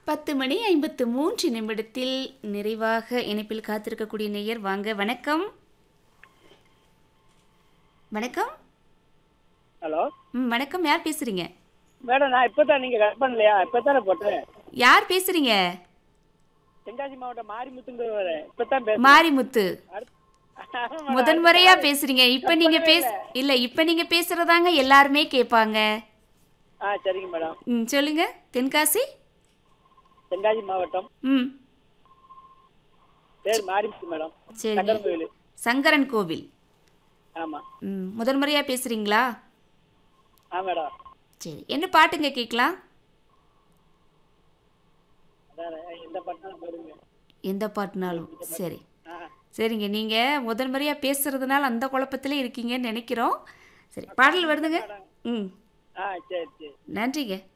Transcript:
பத்து மணி ஐம்பத்து மூன்று நிமிடத்தில் நிறைவாக இணைப்பில் காத்திருக்கக்கூடிய நேயர் வாங்க வணக்கம் வணக்கம் ஹலோ ம் வணக்கம் யார் பேசுறீங்க மேடம் நான் இப்போ தான் நீங்கள் கட் பண்ணலையா இப்போ தானே போட்டேன் யார் பேசுறீங்க தென்காசி மாவட்டம் மாரிமுத்துங்கிற இப்போ தான் பேசுகிறேன் மாரிமுத்து முதன்முறையா பேசுறீங்க இப்ப நீங்க பேச இல்ல இப்ப நீங்க பேசுறதாங்க எல்லாருமே கேட்பாங்க ஆ சரிங்க மேடம் ம் சொல்லுங்க தென்காசி தென்காசி மாவட்டம் ம் பேர் மாரிமுத்து மேடம் சரி சங்கரன் கோயில் சங்கரன் கோவில் ஆமாம் ம் முதன்முறையா பேசுறீங்களா ஆ மேடம் சரி என்ன பாட்டுங்க கேட்கலாம் அதான் எந்த பட்டம் போடுங்க எந்த பாட்டுனாலும் சரி ஆ சரிங்க நீங்கள் முதன்முறையாக பேசுறதுனால அந்த குழப்பத்திலே இருக்கீங்கன்னு நினைக்கிறோம் சரி பாடல் வருதுங்க ம் ஆ சரி சரி நன்றிங்க